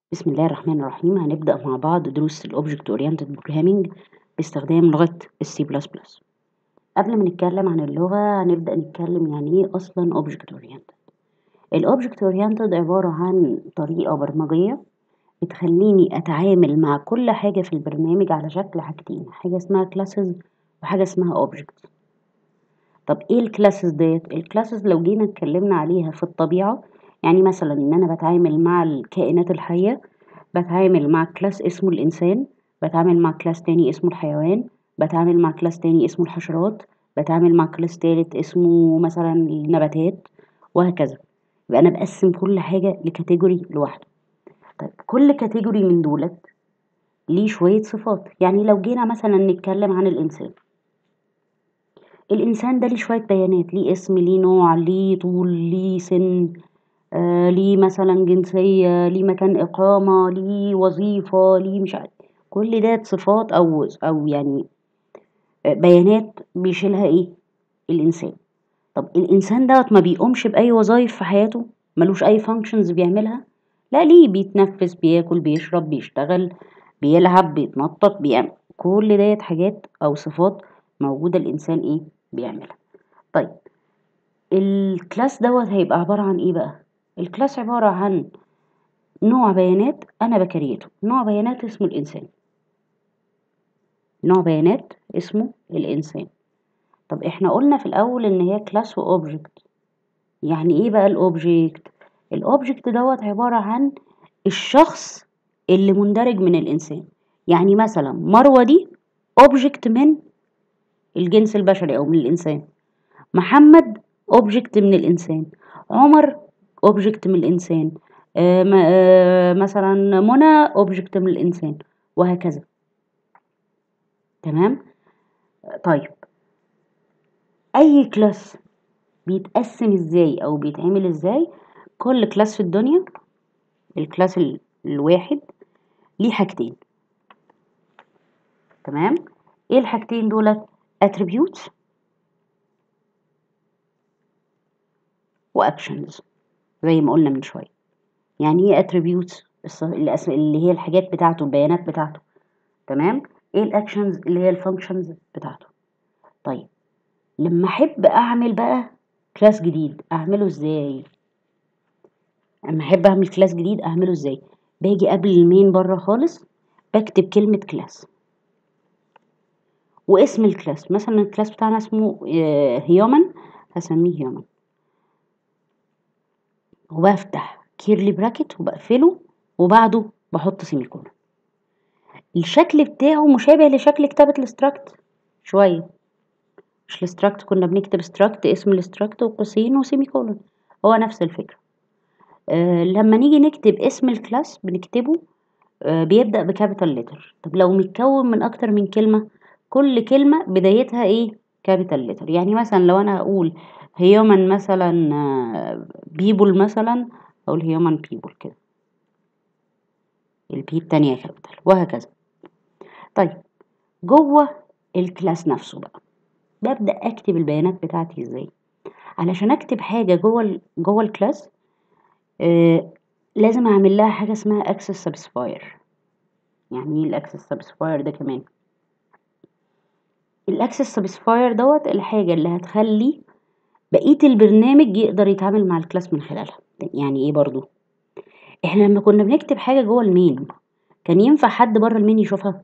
بسم الله الرحمن الرحيم هنبدأ مع بعض دروس الأوبجكت أورينتد بروجرامينج باستخدام لغة السي بلس بلس قبل ما نتكلم عن اللغة هنبدأ نتكلم يعني إيه أصلا أوبجكت أورينتد الأوبجكت أورينتد عبارة عن طريقة برمجية بتخليني أتعامل مع كل حاجة في البرنامج على شكل حاجتين حاجة اسمها كلاسز وحاجة اسمها أوبجكت طب إيه الكلاسز ديت الكلاسز لو جينا اتكلمنا عليها في الطبيعة يعني مثلا ان انا بتعامل مع الكائنات الحية بتعامل مع كلاس اسمه الانسان بتعامل مع كلاس تاني اسمه الحيوان بتعامل مع كلاس تاني اسمه الحشرات بتعامل مع كلاس تالت اسمه مثلا النباتات وهكذا يبقى انا بقسم كل حاجة لكاتيجوري لوحده طيب كل كاتيجوري من دولت ليه شوية صفات يعني لو جينا مثلا نتكلم عن الانسان الانسان ده ليه شوية بيانات ليه اسم ليه نوع ليه طول ليه سن آه ليه مثلا جنسية ليه مكان إقامة ليه وظيفة ليه مش عارف كل ده صفات أو أو يعني بيانات بيشيلها إيه الإنسان طب الإنسان دوت ما بيقومش بأي وظايف في حياته ملوش أي فانكشنز بيعملها لا ليه بيتنفس بياكل بيشرب بيشتغل بيلعب بيتنطط بيعمل كل ديت حاجات أو صفات موجودة الإنسان إيه بيعملها طيب الكلاس دوت هيبقى عبارة عن إيه بقى الكلاس عبارة عن نوع بيانات أنا بكريته نوع بيانات اسمه الإنسان نوع بيانات اسمه الإنسان طب إحنا قلنا في الأول إن هي كلاس وأوبجكت يعني إيه بقى الأوبجكت الأوبجكت دوت عبارة عن الشخص اللي مندرج من الإنسان يعني مثلا مروة دي أوبجكت من الجنس البشري أو من الإنسان محمد أوبجكت من الإنسان عمر اوبجكت من الانسان آه آه مثلا منى اوبجكت من الانسان وهكذا تمام طيب اي كلاس بيتقسم ازاي او بيتعمل ازاي كل كلاس في الدنيا الكلاس الواحد ليه حاجتين تمام ايه الحاجتين دولت attributes واكشنز زي ما قلنا من شويه يعني ايه attributes اللي هي الحاجات بتاعته البيانات بتاعته تمام ايه الاكشنز اللي هي الفانكشنز بتاعته طيب لما احب اعمل بقى كلاس جديد اعمله ازاي اما احب اعمل كلاس جديد اعمله ازاي باجي قبل المين بره خالص بكتب كلمه كلاس واسم الكلاس مثلا الكلاس بتاعنا اسمه هيومن هسميه هيومن وبفتح كيرلي براكت وبقفله وبعده بحط سيميكولون الشكل بتاعه مشابه لشكل كتابة الاستراكت شوية مش الاستراكت كنا بنكتب استراكت اسم الاستراكت وقوسين وسيميكولون هو نفس الفكرة آه لما نيجي نكتب اسم الكلاس بنكتبه آه بيبدأ بكابيتال لتر طب لو متكون من أكتر من كلمة كل كلمة بدايتها ايه كابيتال لتر يعني مثلا لو أنا هقول هيومن مثلا بيبول مثلا أقول هيومن بيبول كده البي التانية كابيتال وهكذا طيب جوه الكلاس نفسه بقى ببدأ أكتب البيانات بتاعتي ازاي علشان أكتب حاجة جوه ال جوه الكلاس آه لازم أعمل لها حاجة اسمها access subscriber يعني ايه الاكسس سبسفاير ده كمان الاكسس سبسفاير دوت الحاجة اللي هتخلي بقية البرنامج يقدر يتعامل مع الكلاس من خلالها يعني ايه برضو احنا لما كنا بنكتب حاجة جوه المين كان ينفع حد بره المين يشوفها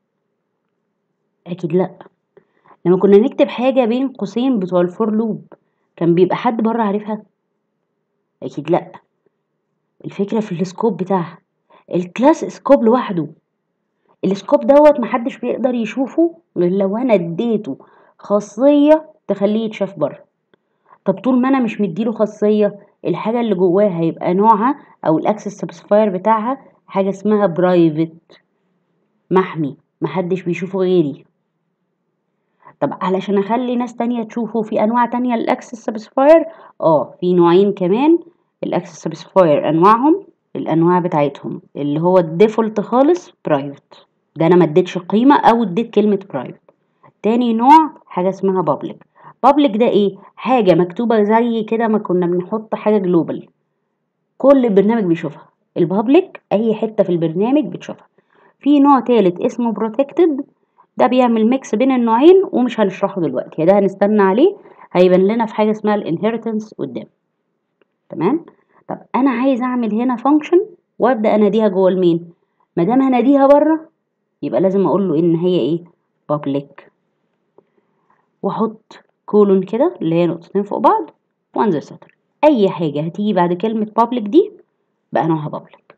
اكيد لا لما كنا نكتب حاجة بين قوسين بتوع الفور لوب كان بيبقى حد بره عارفها اكيد لا الفكرة في السكوب بتاعها الكلاس سكوب لوحده السكوب دوت محدش بيقدر يشوفه غير لو انا اديته خاصية تخليه يتشاف بره طب طول ما انا مش مديله خاصيه الحاجه اللي جواه هيبقى نوعها او الاكسس سبسفاير بتاعها حاجه اسمها برايفت محمي محدش بيشوفه غيري طب علشان اخلي ناس تانية تشوفه في انواع تانية للاكسس سبسفاير اه في نوعين كمان الاكسس سبسفاير انواعهم الانواع بتاعتهم اللي هو الديفولت خالص برايفت ده انا ما اديتش قيمه او اديت كلمه برايفت تاني نوع حاجه اسمها بابليك بابليك ده ايه حاجة مكتوبة زي كده ما كنا بنحط حاجة جلوبال كل البرنامج بيشوفها البابليك اي حته في البرنامج بتشوفها في نوع تالت اسمه بروتكتد ده بيعمل ميكس بين النوعين ومش هنشرحه دلوقتي ده هنستنى عليه هيبان لنا في حاجه اسمها الانهيرتنس قدام تمام طب انا عايز اعمل هنا فانكشن وابدا اناديها جوه المين ما دام هناديها بره يبقى لازم اقول له ان هي ايه بابليك واحط كولون كده اللي هي نقطتين فوق بعض وانزل سطر اي حاجه هتيجي بعد كلمه بابليك دي بقى نوعها بابليك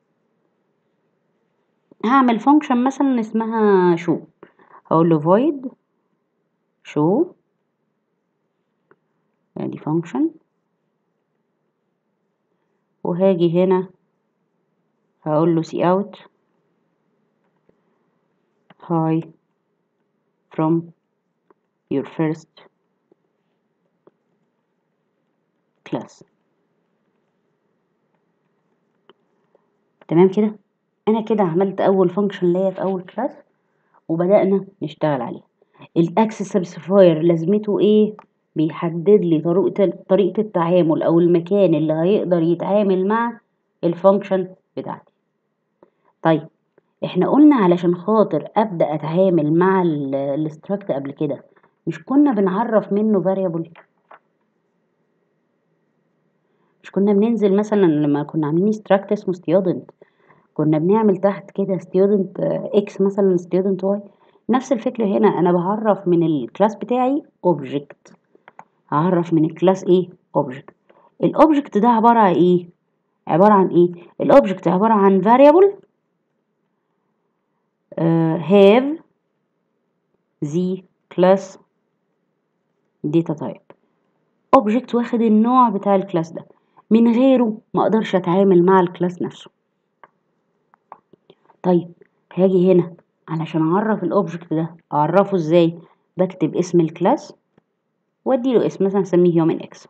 هعمل فانكشن مثلا اسمها شو هقول له void show ادي فانكشن وهاجي هنا هقول له see out hi from your first class تمام كده انا كده عملت اول فانكشن ليا في اول كلاس وبدأنا نشتغل عليه الاكسس سبسيفاير لازمته ايه بيحدد لي طريقة طريقة التعامل او المكان اللي هيقدر يتعامل مع الفانكشن بتاعتي طيب احنا قلنا علشان خاطر ابدا اتعامل مع الاستراكت قبل كده مش كنا بنعرف منه variable مش كنا بننزل مثلا لما كنا عاملين استراكت اسمه student كنا بنعمل تحت كده student x مثلا student y نفس الفكرة هنا انا بعرف من الكلاس بتاعي object هعرف من الكلاس ايه object الاوبجكت ده عبارة عن ايه عبارة عن ايه الاوبجكت عبارة عن variable uh, have the class data type object واخد النوع بتاع الكلاس ده من غيره ما اقدرش اتعامل مع الكلاس نفسه طيب هاجي هنا علشان اعرف الاوبجكت ده اعرفه ازاي بكتب اسم الكلاس واديله اسم مثلا اسميه هيومن اكس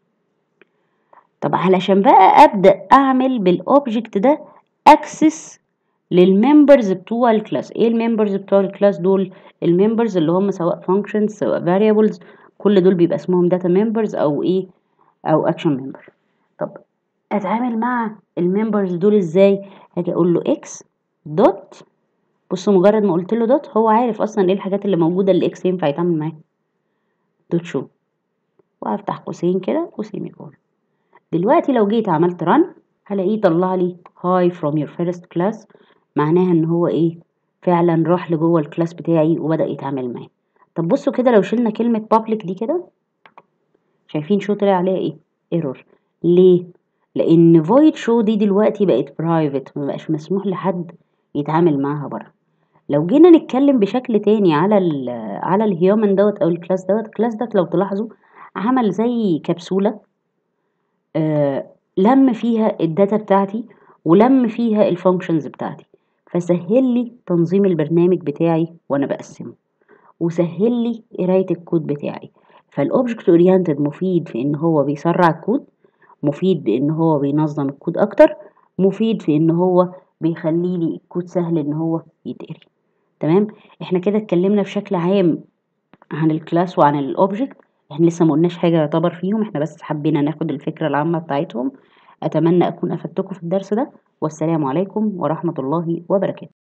طب علشان بقى ابدا اعمل بالاوبجكت ده اكسس للممبرز بتوع الكلاس ايه الممبرز بتوع الكلاس دول الممبرز اللي هم سواء functions سواء variables كل دول بيبقى اسمهم data members او ايه او action member طب اتعامل مع الممبرز دول ازاي هاجي اقول له x دوت بصوا مجرد ما قلت له دوت هو عارف اصلا ايه الحاجات اللي موجوده اللي اكس ينفع يتعامل معاها دوت شو وهفتح قوسين كده وسيميكون دلوقتي لو جيت عملت رن هلاقيه طلع لي هاي فروم يور فيرست كلاس معناها ان هو ايه فعلا راح لجوه الكلاس بتاعي وبدا يتعامل معاه طب بصوا كده لو شلنا كلمه بابليك دي كده شايفين شو طلع عليها ايه ايرور ليه لان void show دي دلوقتي بقت برايفت مبقاش مسموح لحد يتعامل معاها بره لو جينا نتكلم بشكل تاني على ال على الهيومن دوت او الكلاس دوت الكلاس دوت لو تلاحظوا عمل زي كبسوله آه لم فيها الداتا بتاعتي ولم فيها الفانكشنز بتاعتي فسهل لي تنظيم البرنامج بتاعي وانا بقسمه وسهل لي قرايه الكود بتاعي فالاوبجكت اورينتد مفيد في ان هو بيسرع الكود مفيد بان هو بينظم الكود اكتر مفيد في ان هو بيخلي لي الكود سهل ان هو يتقري تمام احنا كده اتكلمنا بشكل عام عن الكلاس وعن الاوبجكت احنا لسه ما قلناش حاجه يعتبر فيهم احنا بس حبينا ناخد الفكره العامه بتاعتهم اتمنى اكون افدتكم في الدرس ده والسلام عليكم ورحمه الله وبركاته